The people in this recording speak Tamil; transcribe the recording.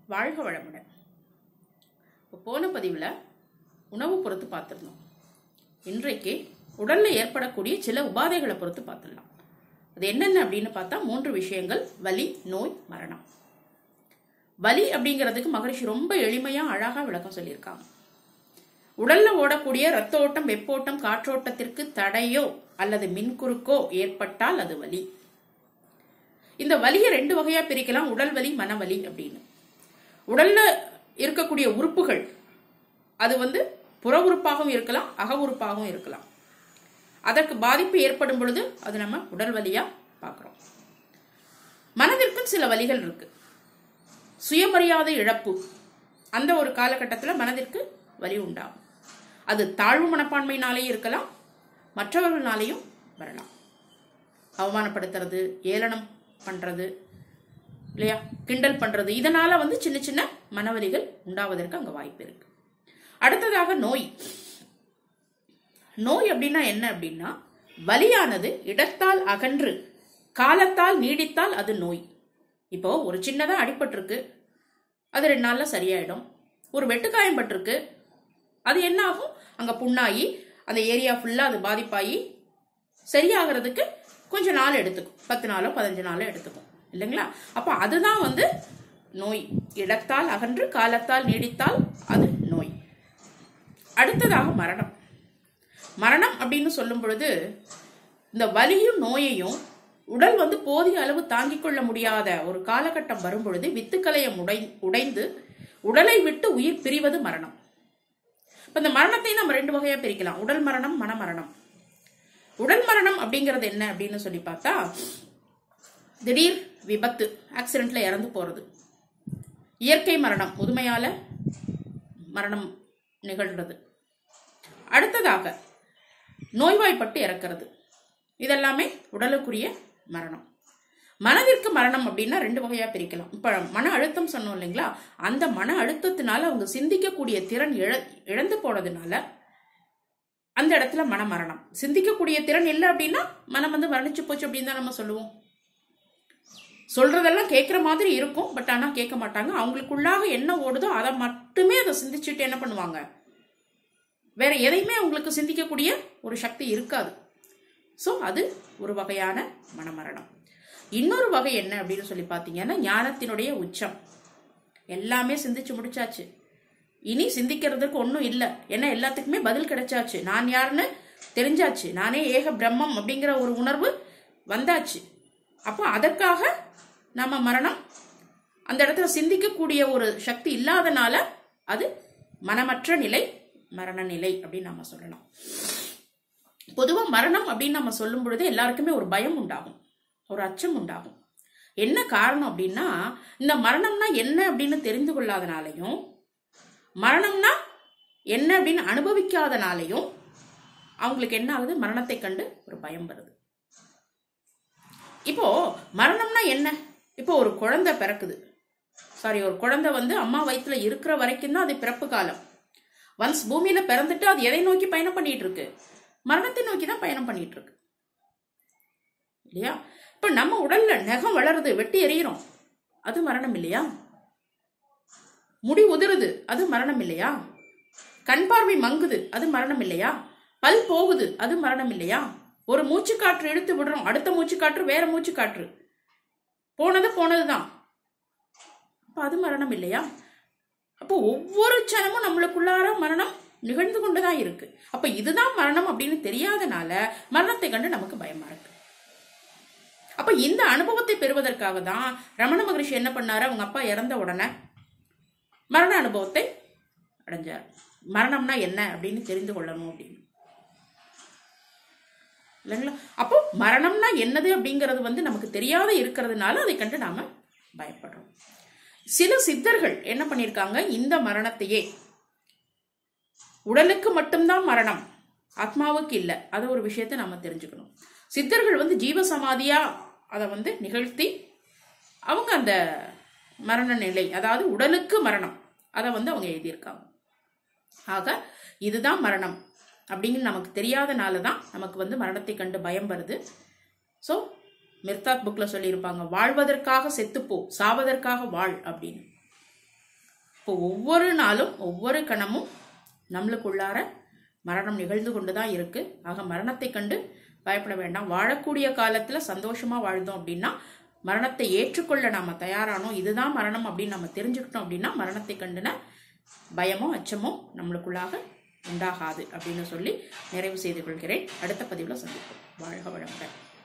வாழ்க வளமுடன் இப்போ போன பதிவில் உணவு பொறுத்து பார்த்துருந்தோம் இன்றைக்கு உடலில் ஏற்படக்கூடிய சில உபாதைகளை பொறுத்து பார்த்துடலாம் அது என்னென்ன அப்படின்னு பார்த்தா மூன்று விஷயங்கள் வலி நோய் மரணம் வலி அப்படிங்கிறதுக்கு மகரிஷி ரொம்ப எளிமையா அழகா விளக்கம் சொல்லியிருக்காங்க உடல்ல ஓடக்கூடிய ரத்த ஓட்டம் வெப்போட்டம் காற்றோட்டத்திற்கு தடையோ அல்லது மின்குறுக்கோ ஏற்பட்டால் அது வலி இந்த வலியை ரெண்டு வகையா பிரிக்கலாம் உடல் வலி மனவலி அப்படின்னு உடல்ல இருக்கக்கூடிய உறுப்புகள் அது வந்து புற உறுப்பாகவும் இருக்கலாம் அக உறுப்பாகவும் இருக்கலாம் அதற்கு பாதிப்பு ஏற்படும் பொழுது அது நம்ம உடல் வலியா பார்க்கிறோம் மனதிற்கும் சில வலிகள் இருக்கு சுயமரியாதை இழப்பு அந்த ஒரு காலகட்டத்தில் மனதிற்கு வலி உண்டாகும் அது தாழ்வு மனப்பான்மையினாலேயும் இருக்கலாம் மற்றவர்களாலேயும் வரலாம் அவமானப்படுத்துறது ஏளனம் பண்றது இல்லையா கிண்டல் பண்றது இதனால வந்து சின்ன சின்ன மனவலிகள் உண்டாவதற்கு அங்க வாய்ப்பு இருக்கு அடுத்ததாக நோய் நோய் அப்படின்னா என்ன அப்படின்னா வலியானது இடத்தால் அகன்று காலத்தால் நீடித்தால் அது நோய் இப்போ ஒரு சின்னதா அடிபட்டிருக்கு அது ரெண்டு நாள்ல சரியாயிடும் ஒரு வெட்டுக்காயம் பட்டிருக்கு அது என்ன ஆகும் அங்க புண்ணாகி அந்த ஏரியா ஃபுல்லா அது பாதிப்பாகி சரியாகிறதுக்கு கொஞ்ச நாள் எடுத்துக்கும் பத்து நாளோ பதினஞ்சு நாளோ எடுத்துக்கும் இல்லைங்களா அப்ப அதுதான் வந்து நோய் இடத்தால் அகன்று காலத்தால் நீடித்தால் அது நோய் அடுத்ததாக மரணம் மரணம் அப்படின்னு சொல்லும் பொழுது இந்த வலியும் நோயையும் உடல் வந்து போதிய அளவு தாங்கிக் கொள்ள முடியாத ஒரு காலகட்டம் வரும் பொழுது வித்துக்களையம் உடை உடைந்து உடலை விட்டு உயிர் பிரிவது மரணம் இப்ப இந்த மரணத்தை நம்ம ரெண்டு வகையா பிரிக்கலாம் உடல் மரணம் மனமரணம் உடல் மரணம் அப்படிங்கிறது என்ன அப்படின்னு சொல்லி பார்த்தா திடீர் விபத்து ஆக்சிடென்ட்ல இறந்து போறது இயற்கை மரணம் முதுமையால மரணம் நிகழ்றது அடுத்ததாக நோய்வாய்ப்பட்டு இறக்கிறது இதெல்லாமே உடலுக்குரிய மரணம் மனதிற்கு மரணம் அப்படின்னா ரெண்டு வகையா பிரிக்கலாம் இப்ப மன அழுத்தம் சொன்னோம் இல்லைங்களா அந்த மன அழுத்தத்தினால அவங்க சிந்திக்கக்கூடிய திறன் இழ இழந்து போனதுனால அந்த இடத்துல மனமரணம் சிந்திக்கக்கூடிய திறன் இல்லை அப்படின்னா மனம் வந்து மரணிச்சு போச்சு அப்படின்னு தான் நம்ம சொல்லுவோம் சொல்றதெல்லாம் கேட்குற மாதிரி இருக்கும் பட் ஆனா கேட்க மாட்டாங்க அவங்களுக்குள்ளாக என்ன ஓடுதோ அதை மட்டுமே அதை சிந்திச்சுட்டு என்ன பண்ணுவாங்க வேற எதையுமே அவங்களுக்கு சிந்திக்கக்கூடிய ஒரு சக்தி இருக்காது ஸோ அது ஒரு வகையான மனமரணம் இன்னொரு வகை என்ன அப்படின்னு சொல்லி பார்த்தீங்கன்னா ஞானத்தினுடைய உச்சம் எல்லாமே சிந்திச்சு முடிச்சாச்சு இனி சிந்திக்கிறதுக்கு ஒன்றும் இல்லை ஏன்னா எல்லாத்துக்குமே பதில் கிடைச்சாச்சு நான் யாருன்னு தெரிஞ்சாச்சு நானே ஏக பிரம்மம் அப்படிங்கிற ஒரு உணர்வு வந்தாச்சு அப்போ அதற்காக நம்ம மரணம் அந்த இடத்துல சிந்திக்கக்கூடிய ஒரு சக்தி இல்லாதனால அது மனமற்ற நிலை மரண நிலை அப்படின்னு நம்ம சொல்லலாம் பொதுவாக மரணம் அப்படின்னு நம்ம சொல்லும் பொழுது எல்லாருக்குமே ஒரு பயம் உண்டாகும் ஒரு அச்சம் உண்டாகும் என்ன காரணம் அப்படின்னா இந்த மரணம்னா என்ன அப்படின்னு தெரிந்து கொள்ளாதனாலையும் மரணம்னா என்ன அப்படின்னு அனுபவிக்காதனாலையும் அவங்களுக்கு என்ன ஆகுது மரணத்தை கண்டு ஒரு பயம் வருது இப்போ மரணம்னா என்ன இப்போ ஒரு குழந்தை பிறக்குது சாரி ஒரு குழந்தை வந்து அம்மா வயிற்றுல இருக்கிற வரைக்கும் தான் அது பிறப்பு காலம் ஒன்ஸ் பூமியில பிறந்துட்டு அது எதை நோக்கி பயணம் பண்ணிட்டு இருக்கு மரணத்தை நோக்கி தான் பயணம் பண்ணிட்டு இருக்கு இல்லையா இப்ப நம்ம உடல்ல நகம் வளருது வெட்டி எறிகிறோம் அது மரணம் இல்லையா முடி உதிருது அது மரணம் இல்லையா கண் பார்வை மங்குது அது மரணம் இல்லையா பல் போகுது அது மரணம் இல்லையா ஒரு மூச்சு காற்று இழுத்து விடுறோம் அடுத்த மூச்சு காற்று வேற மூச்சு காற்று போனது போனதுதான் அப்ப அது மரணம் இல்லையா அப்போ ஒவ்வொரு க்ஷணமும் நம்மளுக்குள்ளார மரணம் நிகழ்ந்து கொண்டுதான் இருக்கு அப்ப இதுதான் மரணம் அப்படின்னு தெரியாதனால மரணத்தை கண்டு நமக்கு பயமா இருக்கு அப்ப இந்த அனுபவத்தை பெறுவதற்காக தான் ரமண மகரிஷி என்ன பண்ணாரு அவங்க அப்பா இறந்த உடனே மரண அனுபவத்தை அடைஞ்சார் மரணம்னா என்ன அப்படின்னு தெரிந்து கொள்ளணும் அப்படின்னு இல்லைங்களா அப்போ மரணம்னா என்னது அப்படிங்கிறது வந்து நமக்கு தெரியாத இருக்கிறதுனால அதை கண்டு நாம பயப்படுறோம் சில சித்தர்கள் என்ன பண்ணியிருக்காங்க இந்த மரணத்தையே உடலுக்கு மட்டும்தான் மரணம் ஆத்மாவுக்கு இல்லை அது ஒரு விஷயத்தை நம்ம தெரிஞ்சுக்கணும் சித்தர்கள் வந்து ஜீவ சமாதியா அதை வந்து நிகழ்த்தி அவங்க அந்த மரண நிலை அதாவது உடலுக்கு மரணம் அதை வந்து அவங்க எழுதியிருக்காங்க ஆக இதுதான் மரணம் அப்படிங்கிறது நமக்கு தெரியாதனால தான் நமக்கு வந்து மரணத்தை கண்டு பயம் வருது ஸோ மிர்தாத் புக்ல சொல்லியிருப்பாங்க வாழ்வதற்காக செத்துப்போ சாவதற்காக வாழ் அப்படின்னு இப்போ ஒவ்வொரு நாளும் ஒவ்வொரு கணமும் நம்மளுக்குள்ளார மரணம் நிகழ்ந்து கொண்டு தான் இருக்கு ஆக மரணத்தை கண்டு பயப்பட வேண்டாம் வாழக்கூடிய காலத்துல சந்தோஷமா வாழ்ந்தோம் அப்படின்னா மரணத்தை ஏற்றுக்கொள்ள நாம தயாரானோம் இதுதான் மரணம் அப்படின்னு நம்ம தெரிஞ்சுக்கிட்டோம் அப்படின்னா மரணத்தை கண்டுன பயமோ அச்சமோ நம்மளுக்குள்ளாக உண்டாகாது அப்படின்னு சொல்லி நிறைவு செய்து கொள்கிறேன் அடுத்த பதிவில் சந்திப்போம் வாழ்க வளமுடன்